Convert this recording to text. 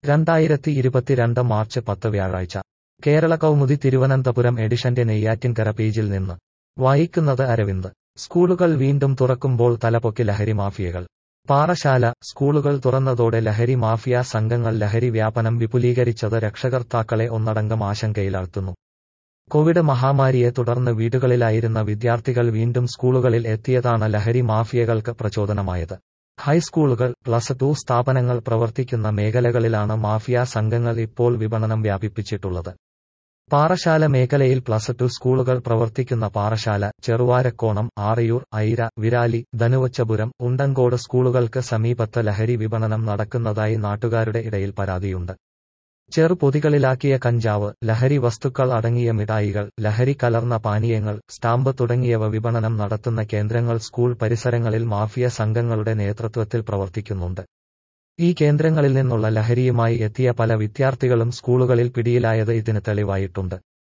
രണ്ടായിരത്തി ഇരുപത്തിരണ്ട് മാർച്ച് പത്ത് വ്യാഴാഴ്ച കേരള കൗമുദി തിരുവനന്തപുരം എഡിഷന്റെ നെയ്യാറ്റിൻകര പേജിൽ നിന്ന് വായിക്കുന്നത് അരവിന്ദ് സ്കൂളുകൾ വീണ്ടും തുറക്കുമ്പോൾ തലപൊക്കി ലഹരി മാഫിയകൾ പാറശാല സ്കൂളുകൾ തുറന്നതോടെ ലഹരി മാഫിയ സംഘങ്ങൾ ലഹരി വ്യാപനം വിപുലീകരിച്ചത് രക്ഷകർത്താക്കളെ ഒന്നടങ്കം ആശങ്കയിലാഴ്ത്തുന്നു കോവിഡ് മഹാമാരിയെ തുടർന്ന് വീടുകളിലായിരുന്ന വിദ്യാർത്ഥികൾ വീണ്ടും സ്കൂളുകളിൽ എത്തിയതാണ് ലഹരി മാഫിയകൾക്ക് പ്രചോദനമായത് ഹൈസ്കൂളുകൾ പ്ലസ് ടു സ്ഥാപനങ്ങൾ പ്രവർത്തിക്കുന്ന മേഖലകളിലാണ് മാഫിയ സംഘങ്ങൾ ഇപ്പോൾ വിപണനം വ്യാപിപ്പിച്ചിട്ടുള്ളത് പാറശാല മേഖലയിൽ പ്ലസ് ടു സ്കൂളുകൾ പ്രവർത്തിക്കുന്ന പാറശാല ചെറുവാരക്കോണം ആറയൂർ ഐര വിരാലി ധനുവച്ചപുരം ഉണ്ടങ്കോട് സ്കൂളുകൾക്ക് സമീപത്ത് ലഹരി വിപണനം നടക്കുന്നതായി നാട്ടുകാരുടെ ഇടയിൽ പരാതിയുണ്ട് ചെറുപൊതികളിലാക്കിയ കഞ്ചാവ് ലഹരി വസ്തുക്കൾ അടങ്ങിയ മിഠായികൾ ലഹരി കലർന്ന പാനീയങ്ങൾ സ്റ്റാമ്പ് തുടങ്ങിയവ വിപണനം നടത്തുന്ന കേന്ദ്രങ്ങൾ സ്കൂൾ പരിസരങ്ങളിൽ മാഫിയ സംഘങ്ങളുടെ നേതൃത്വത്തിൽ പ്രവർത്തിക്കുന്നുണ്ട് ഈ കേന്ദ്രങ്ങളിൽ നിന്നുള്ള ലഹരിയുമായി എത്തിയ പല വിദ്യാർത്ഥികളും സ്കൂളുകളിൽ പിടിയിലായത് ഇതിന് തെളിവായിട്ടുണ്ട്